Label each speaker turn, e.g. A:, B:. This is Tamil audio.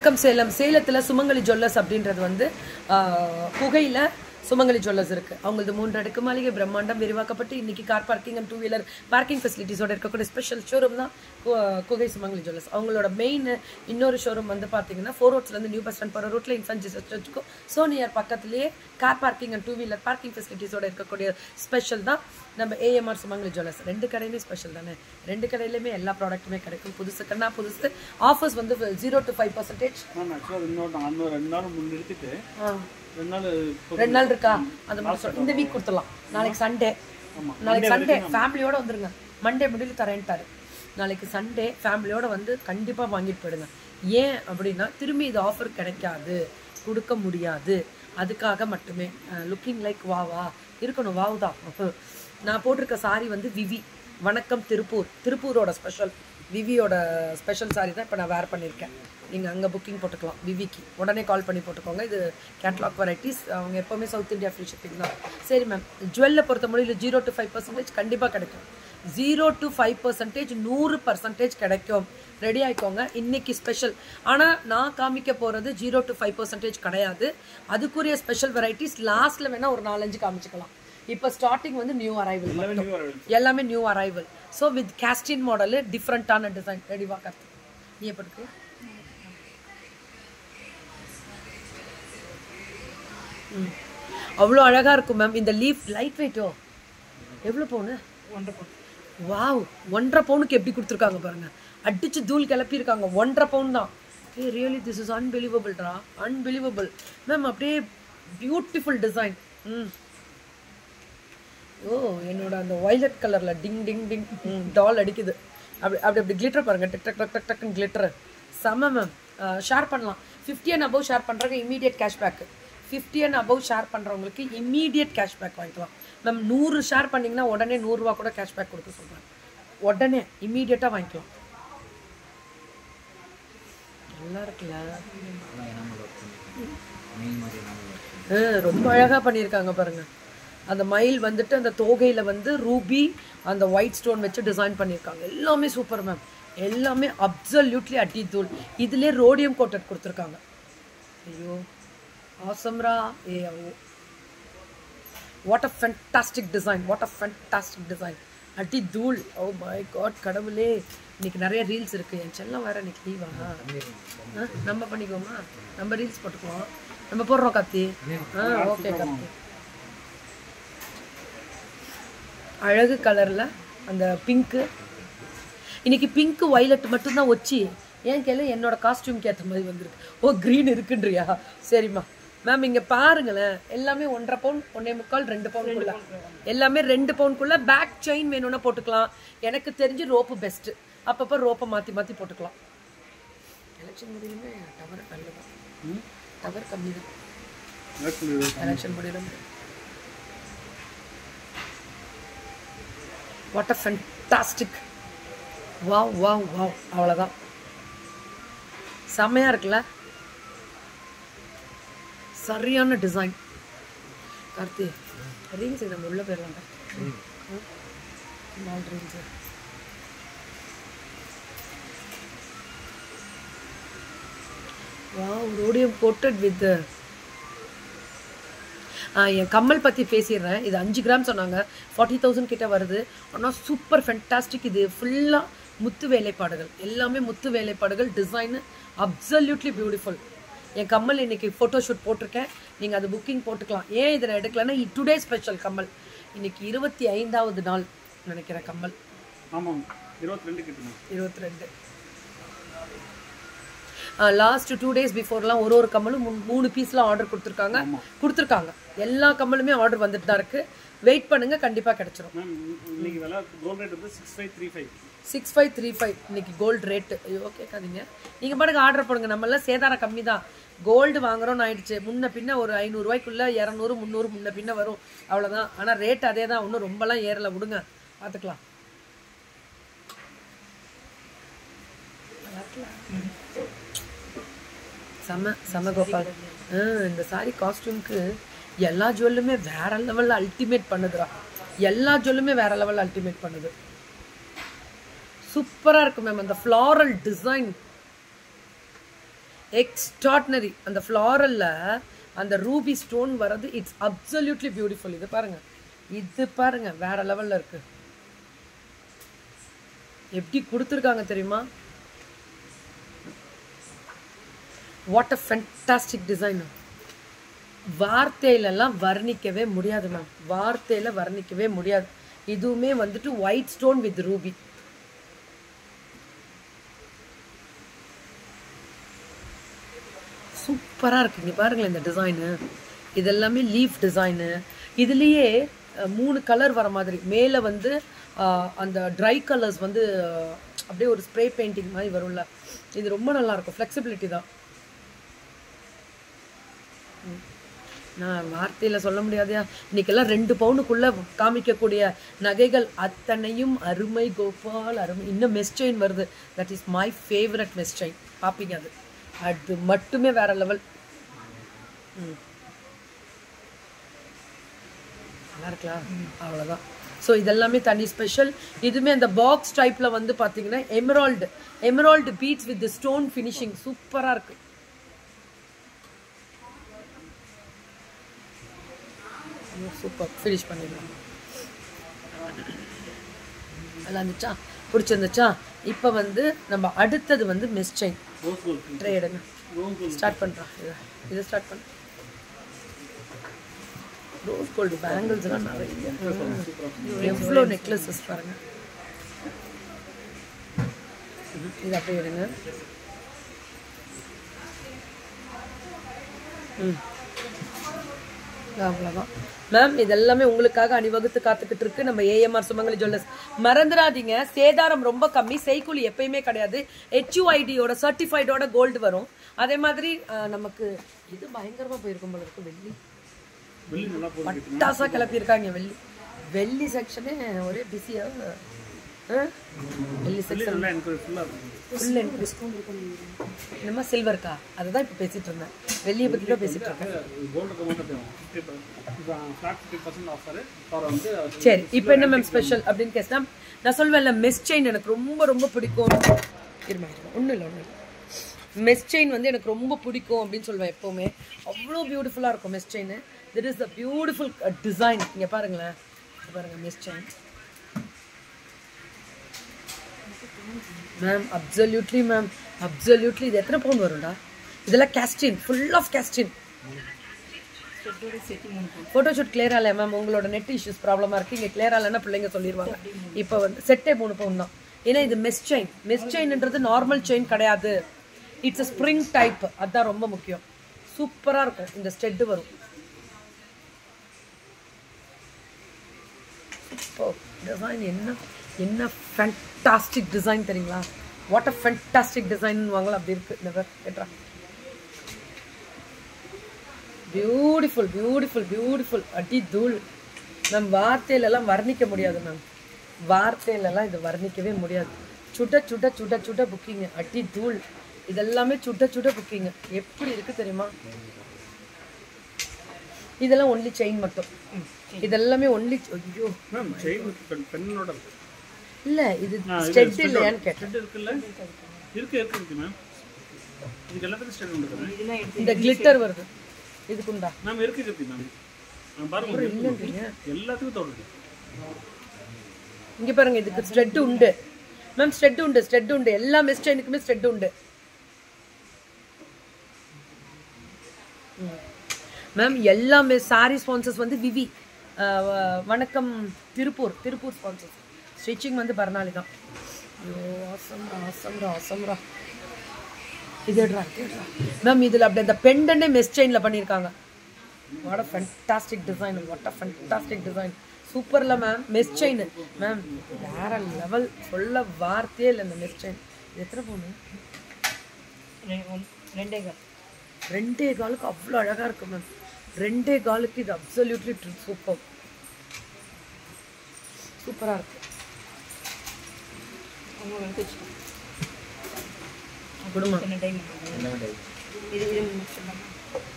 A: வணக்கம் சேலம் சேலத்தில் சுமங்கலி ஜுவல்லர்ஸ் அப்படின்றது வந்து ஆஹ், புகையில சுமங்கலி ஜுவல்லர்ஸ் இருக்கு அவங்களது மூன்று அடுக்கு மாளிகை பிரம்மாண்டம் விரிவாக்கப்பட்டு இன்னைக்கு car parking and two wheeler parking ஃபெசிலிட்டிஸோட இருக்கக்கூடிய ஸ்பெஷல் ஷோரூம் தான் கு- குகை சுமங்கலி ஜுவல்லர்ஸ் அவங்களோட மெயின் இன்னொரு ஷோரூம் வந்து பார்த்தீங்கன்னா ஃபோர் ரோட்ஸ்லேருந்து நியூ பஸ் ஸ்டாண்ட் போகிற ரோட்டில் இன்ஃபன்ட் ஜிசஸ் சர்ச்சுக்கும் சோனியார் பக்கத்துலேயே car parking and two wheeler parking ஃபெசிலிட்டிஸோட இருக்கக்கூடிய ஸ்பெஷல் தான் நம்ம ஏஎம்ஆர் சுமங்கலி ஜுவல்லர்ஸ் ரெண்டு கடையுமே ஸ்பெஷல் தானே ரெண்டு கடையிலுமே எல்லா ப்ராடக்ட்டுமே கிடைக்கும் புதுசு கண்ணா புதுசு ஆஃபர்ஸ் வந்து zero to five percentage
B: ma'am ஆக்சுவலாக இன்னொரு நாள் இன்னும் ரெண்டு நாள் முன் நிறுத்திட்டு ரெண்டு நாள் இப்போ
A: ரெண்டு நாள் இருக்கா அந்த மாதிரி சொல் இந்த வீக் கொடுத்துடலாம் நாளைக்கு சண்டே நாளைக்கு சண்டே ஃபேமிலியோட வந்துருங்க மண்டே முடியல தரேன்ட்டாரு நாளைக்கு சண்டே ஃபேமிலியோட வந்து கண்டிப்பா வாங்கிட்டு போயிடுங்க ஏன் அப்படின்னா திரும்பி இது ஆஃபர் கிடைக்காது கொடுக்க முடியாது அதுக்காக மட்டுமே லுக்கிங் லைக் வாவா இருக்கணும் வாவ் தான் நான் போட்டிருக்க சாரி வந்து விவி வணக்கம் திருப்பூர் திருப்பூரோட ஸ்பெஷல் விவியோட ஸ்பெஷல் சாரி தான் இப்போ நான் வேர் பண்ணியிருக்கேன் நீங்கள் அங்கே புக்கிங் போட்டுக்கலாம் விவிக்கு உடனே கால் பண்ணி போட்டுக்கோங்க இது கேட்லாக் வெரைட்டிஸ் அவங்க எப்போவுமே சவுத் இந்தியா ஃப்ரீ ஷிப்பிங் தான் சரி மேம் ஜுவல்லை பொறுத்த முடியல ஜீரோ டு ஃபைவ் பர்சன்டேஜ் கண்டிப்பாக கிடைக்கும் ஜீரோ டு ஃபைவ் பர்சன்டேஜ் நூறு பர்சன்டேஜ் கிடைக்கும் ரெடி ஆயிக்கோங்க இன்னைக்கு ஸ்பெஷல் ஆனால் நான் காமிக்க போகிறது ஜீரோ டு ஃபைவ் பர்சன்டேஜ் கிடையாது அதுக்குரிய ஸ்பெஷல் வெரைட்டிஸ் லாஸ்ட்டில் வேணால் ஒரு நாலஞ்சு காமிச்சுக்கலாம் இப்போ ஸ்டார்டிங் வந்து நியூ அரைவல்
B: எல்லாமே நியூ வர
A: எல்லாமே நியூ அரைவல் ஸோ வித் கேஸ்டின் மாடலு டிஃப்ரெண்ட்டான டிசைன் ரெடிவா கற்று நீ எப்படி இருக்கு ம் அவ்வளோ அழகாக இருக்கும் மேம் இந்த லீஃப் லைட் வெயிட்டோ எவ்வளோ பவுனு வாவ் ஒன்றரை பவுனுக்கு எப்படி கொடுத்துருக்காங்க பாருங்க அடிச்சு தூள் கிளப்பியிருக்காங்க ஒன்றரை பவுன் தான் ஏ ரியலி திஸ் இஸ் அன்பிலீவபிள்ரா அன்பிலீவபிள் மேம் அப்படியே பியூட்டிஃபுல் டிசைன் ம் ஓ என்னோட அந்த வயலட் கலர்ல டிங் டிங் டிங் டால் அடிக்குது அப்படி அப்படி அப்படி கிளிட்டர் பாருங்க டக் டக் டக் டக் டக்குன்னு கிளிட்டர் செம்ம மேம் ஷேர் பண்ணலாம் ஃபிஃப்டி அண்ட் அபவ் ஷேர் பண்ணுறவங்க immediate cashback fifty and above share பண்ணுறவங்களுக்கு இமீடியட் கேஷ்பேக் வாங்கிக்கலாம் மேம் நூறு ஷேர் பண்ணீங்கன்னா உடனே நூறுரூவா கூட கேஷ்பேக் கொடுக்க சொல்கிறேன் உடனே இமீடியட்டாக வாங்கிக்கலாம் நல்லா இருக்குல்ல ஆ, ரொம்ப அழகா பண்ணியிருக்காங்க பாருங்க அந்த மயில் வந்துட்டு அந்த தோகையில வந்து ரூபி அந்த ஒயிட் ஸ்டோன் வச்சு டிசைன் பண்ணியிருக்காங்க எல்லாமே சூப்பர் மேம் எல்லாமே அப்சல்யூட்லி அடி தூள் இதுலேயே ரோடியம் கோட்டட் கொடுத்துருக்காங்க ஐயோ ஆசம்ரா ah what a fantastic design what a fantastic design அடி தூள் ஓ மை காட் கடவுளே இன்னைக்கு நிறைய ரீல்ஸ் இருக்கு என் செல்லம் வேற இன்னைக்கு லீவா நம்ம பண்ணிக்குவோமா நம்ம ரீல்ஸ் போட்டுக்குவோம் நம்ம போடுறோம் கத்தி ஆ ஓகே கத்தி அழகு கலர்ல அந்த பிங்க்கு இன்னைக்கு பிங்க் வைலட் மட்டும்தான் வச்சு ஏன் கேளு என்னோட காஸ்டியூம்க்கு ஏற்ற மாதிரி வந்திருக்கு ஓ க்ரீன் இருக்குன்றியா சரிம்மா மேம் இங்க பாருங்களேன் எல்லாமே ஒன்றரை பவுன் ஒன்னே முக்கால் ரெண்டு பவுனுக்குள்ள எல்லாமே ரெண்டு பவுனுக்குள்ள பேக் செயின் வேணும்னா போட்டுக்கலாம் எனக்கு தெரிஞ்சு ரோப்பு பெஸ்ட் அப்பப்போ ரோப்பை மாத்தி மாத்தி போட்டுக்கலாம் எலெக்ஷன் முடியலுமே டவர் நல்லதான் டவர் கம்மி தான் எலெக்ஷன் முடியலும் what a fantastic wow wow wow அவ்வளோதான் செம்மையா இருக்குல்ல சரியான டிசைன் கார்த்தி ரீல்ஸ் நம்ம உள்ள போயிடலாம் கார்த்தி நாலு reels wow rhodium coated with என் கம்மல் பற்றி பேசிடுறேன் இது அஞ்சு கிராம் சொன்னாங்க ஃபார்ட்டி தௌசண்ட் கிட்ட வருது ஆனால் சூப்பர் ஃபென்டாஸ்டிக் இது ஃபுல்லாக முத்து வேலைப்பாடுகள் எல்லாமே முத்து வேலைப்பாடுகள் டிசைனு அப்சல்யூட்லி பியூட்டிஃபுல் என் கம்மல் இன்னைக்கு ஃபோட்டோ ஷூட் போட்டிருக்கேன் நீங்கள் அது புக்கிங் போட்டுக்கலாம் ஏன் இதை நான் எடுக்கலன்னா டுடே ஸ்பெஷல் கம்மல் இன்னைக்கு இருபத்தி ஐந்தாவது நாள் நினைக்கிறேன் கம்மல்
B: ஆமாம் இருபத்தி ரெண்டு கிட்ட
A: இருபத்தி ரெண்டு லாஸ்ட் டூ டேஸ் பிஃபோர்லாம் ஒரு ஒரு கம்மலும் மூணு- மூணு பீஸ்லாம் ஆர்டர் கொடுத்துருக்காங்க கொடுத்துருக்காங்க எல்லா கம்மலுமே ஆர்டர் வந்துட்டு தான் இருக்கு வெயிட் பண்ணுங்க கண்டிப்பா கிடைச்சிரும்
B: மேம் இன்னைக்கு விலை கோல்ட் ரேட் வந்து six five three five
A: six five three five இன்னைக்கு கோல்டு ரேட்டு ஐயோ கேட்காதீங்க நீங்கள் பாட்டுக்கு ஆர்டர் பண்ணுங்க நம்மளாம் சேதாரம் கம்மி தான் கோல்டு வாங்குறோம்னு ஆயிடுச்சு முன்ன பின்ன ஒரு ஐநூறுரூவாய்க்குள்ள இரநூறு முந்நூறு முன்ன பின்ன வரும் அவ்வளோதான் ஆனால் ரேட் அதே தான் ஒன்றும் ரொம்பலாம் ஏறல விடுங்க பார்த்துக்கலாம் செம செம கோபால் ஆ, இந்த சாரி காஸ்டியூம்க்கு எல்லா ஜுவல்லுமே வேற லெவலில் அல்டிமேட் பண்ணுதுடா எல்லா ஜுவல்லுமே வேற லெவலில் அல்டிமேட் பண்ணுது சூப்பரா இருக்கு மேம் அந்த ஃப்ளாரல் டிசைன் எக்ஸ்ட்ராட்னரி அந்த ஃப்ளாரல்ல அந்த ரூபி ஸ்டோன் வர்றது இட்ஸ் அப்சல்யூட்லி பியூட்டிஃபுல் இது பாருங்க இது பாருங்க வேற லெவல்ல இருக்கு எப்படி கொடுத்துருக்காங்க தெரியுமா வாட் அ ஃபென்டாஸ்டிக் டிசைன் வார்த்தையிலலாம் வர்ணிக்கவே முடியாது மேம் வார்த்தையில வர்ணிக்கவே முடியாது இதுவுமே வந்துட்டு ஒயிட் ஸ்டோன் வித் ரூபி சூப்பராக இருக்கு இங்கே பாருங்களேன் இந்த டிசைனு இதெல்லாமே லீஃப் டிசைனு இதுலேயே அஹ், மூணு கலர் வர மாதிரி மேலே வந்து அஹ், அந்த ட்ரை கலர்ஸ் வந்து அஹ், அப்படியே ஒரு ஸ்ப்ரே பெயிண்டிங் மாதிரி வரும்ல இது ரொம்ப நல்லா இருக்கும் ஃப்ளெக்சிபிலிட்டி தான் ம். நான் வார்த்தையில் சொல்ல முடியாதையா இன்னைக்கெல்லாம் ரெண்டு பவுனுக்குள்ளே காமிக்கக்கூடிய நகைகள் அத்தனையும் அருமை கோபால் அருமை இன்னும் மெஸ் செயின் வருது that is my favourite mesh chain பார்ப்பீங்க அது அது மட்டுமே வேற லெவல் ம் நல்லா இருக்கலாம் அவ்வளோதான் ஸோ இதெல்லாமே தனி ஸ்பெஷல் இதுவுமே அந்த பாக்ஸ் டைப்பில் வந்து பார்த்தீங்கன்னா emerald emerald beads with stone finishing சூப்பராக இருக்கு சூப்பர் ஃபினிஷ் பண்ணிடலாம் நல்லா இருந்துச்சா பிடிச்சிருந்துச்சா இப்போ வந்து நம்ம அடுத்தது வந்து mesh chain
B: rose gold
A: try எடுங்க
B: ரோஸ் கோல்ட்
A: ஸ்டார்ட் பண்ணுறான் இதை இதை ஸ்டார்ட் பண்ண ரோஸ் கோல்டு பேங்கிள்ஸ்லாம் நிறைய எவ்வளோ நெக்லஸஸ் பாருங்க இது அப்படியே எடுங்க ம் அவ்வளோதான் மேம் இதெல்லாமே உங்களுக்காக அணிவகுத்து காத்துக்கிட்டு இருக்கு நம்ம ஏஎம்ஆர் சுமங்கலி ஜுவல்லர்ஸ் மறந்துடாதீங்க சேதாரம் ரொம்ப கம்மி செய்கூலி எப்பயுமே கிடையாது ஹெச்யூஐடியோட சர்டிஃபைடோட கோல்டு வரும் அதே மாதிரி அஹ், நமக்கு இது பயங்கரமா போயிருக்கும் போல இருக்கு வெள்ளி
B: வெள்ளி நல்லா போகுது
A: பட்டாசா கிளப்பியிருக்காங்க வெள்ளி வெள்ளி செக்ஷனே ஒரே பிஸியா வெள்ளி
B: வெள்ளி
A: செக்ஷன்
B: நல்லா எனக்கு ஃபுல்லாக இருக்கும்
A: ஃபுல் டிஸ்கவுண்ட் என்னமா சில்வர்க்கா அதை தான் இப்போ பேசிட்டு இருந்தேன் வெள்ளியை பற்றி தான் பேசிட்டு இருக்கேன்
B: கோல்டுக்கு மட்டும் தேவை ஃபிஃப்டி இப்போ flat fifty percent offer for வந்து
A: சரி இப்போ என்ன மேம் ஸ்பெஷல் அப்படின்னு கேட்டா நான் சொல்வேன்ல மெஸ் செயின் எனக்கு ரொம்ப ரொம்ப பிடிக்கும் இருமா இருமா ஒன்றும் இல்லை ஒன்றும் இல்லை மெஸ் செயின் வந்து எனக்கு ரொம்ப பிடிக்கும் அப்படின்னு சொல்லுவேன் எப்போவுமே அவ்வளோ பியூட்டிஃபுல்லாக இருக்கும் mesh chain this is the beautiful design இங்கே பாருங்களேன் இங்க பாருங்க mesh chain ma'am absolutely ma'am absolutely இது எத்தனை பவுன் வரும்டா இதெல்லாம் கேஸ்டின் ஃபுல் ஆஃப் கேஸ்டின் ஃபோட்டோ ஷூட் கிளியரா இல்லை மேம் உங்களோட நெட் இஷ்யூஸ் ப்ராப்ளமாக இருக்குது இங்கே கிளியரா இல்லைன்னா பிள்ளைங்க சொல்லிடுவாங்க இப்போ வந்து செட்டே மூணு பவுன் தான் ஏன்னா இது மெஸ் செயின் மெஸ் செயின்ன்றது நார்மல் செயின் கிடையாது இட்ஸ் a ஸ்ப்ரிங் டைப் அதுதான் ரொம்ப முக்கியம் சூப்பராக இருக்கும் இந்த ஸ்டெட்டு வரும் சூப்பர் டிசைன் என்ன என்ன ஃபேண்டாஸ்டிக் டிசைன் தெரியுங்களா வாட் அ ஃபேண்டாஸ்டிக் டிசைன் வாங்கலாம் அப்படி இருக்கு இந்த பேர் கேட்டா பியூட்டிஃபுல் பியூட்டிஃபுல் பியூட்டிஃபுல் அடி தூள் மேம் வார்த்தையிலலாம் வர்ணிக்க முடியாது மேம் வார்த்தையிலலாம் இது வர்ணிக்கவே முடியாது சுட சுட சுட சுட புக்கிங்க அடி தூள் இதெல்லாமே சுட சுட புக்கிங்க எப்படி இருக்கு தெரியுமா இதெல்லாம் ஒன்லி செயின் மட்டும் இதெல்லாமே ஒன்லி ஐயோ
B: மேம் செயின் பெண் பெண்ணோட இருக்கு
A: இல்ல இது ஸ்டெட் இல்லையான்னு கேட்டேன்
B: ஸ்டெட் இருக்குல்ல இருக்கு இருக்கு இருக்கு மேம் இதுக்கு எல்லாத்துக்கும் ஸ்டெட் உண்டு மேம்
A: இந்த கிளிட்டர் வருது இதுக்குண்டா
B: மேம் இருக்கு இருக்கு மேம் மேம் பாருங்க
A: இல்லைன்றீங்க
B: எல்லாத்துக்கும் தோடுது
A: இங்க பாருங்க இதுக்கு ஸ்ட்ரெட் உண்டு மேம் ஸ்ட்ரெட் உண்டு ஸ்ட்ரெட் உண்டு எல்லா மெஸ்டைனுக்குமே ஸ்ட்ரெட் உண்டு மேம் எல்லாமே சாரி ஸ்பான்சர்ஸ் வந்து விவி அஹ் வ- வணக்கம் திருப்பூர் திருப்பூர் ஸ்பான்சர்ஸ் ஸ்டிச்சிங் வந்து பர்னாலி தான் ஐயோ ஆசம்ரா ஆசம்ரா ஆசம்ரா இதுடா இதுடா மேம் இதில் அப்படி அந்த பெண்டனே மெஸ் செயினில் பண்ணியிருக்காங்க what a fantastic design what a fantastic design சூப்பர்ல மேம் மெஸ் செயின் மேம் வேற லெவல் சொல்ல வார்த்தையே இல்லை இந்த மெஸ் செயின் எத்தனை பவுனு
C: ரெண்டே கால்
A: ரெண்டே காலுக்கு அவ்வளோ அழகா இருக்கு மேம் ரெண்டே காலுக்கு இது அப்சல்யூட்லி சூப்பர் சூப்பரா இருக்கு
C: அவங்க எடுத்து வச்சுக்கோங்க
A: குடும்பம்
C: என்ன டைம் இது இது முடிச்சிடலாமா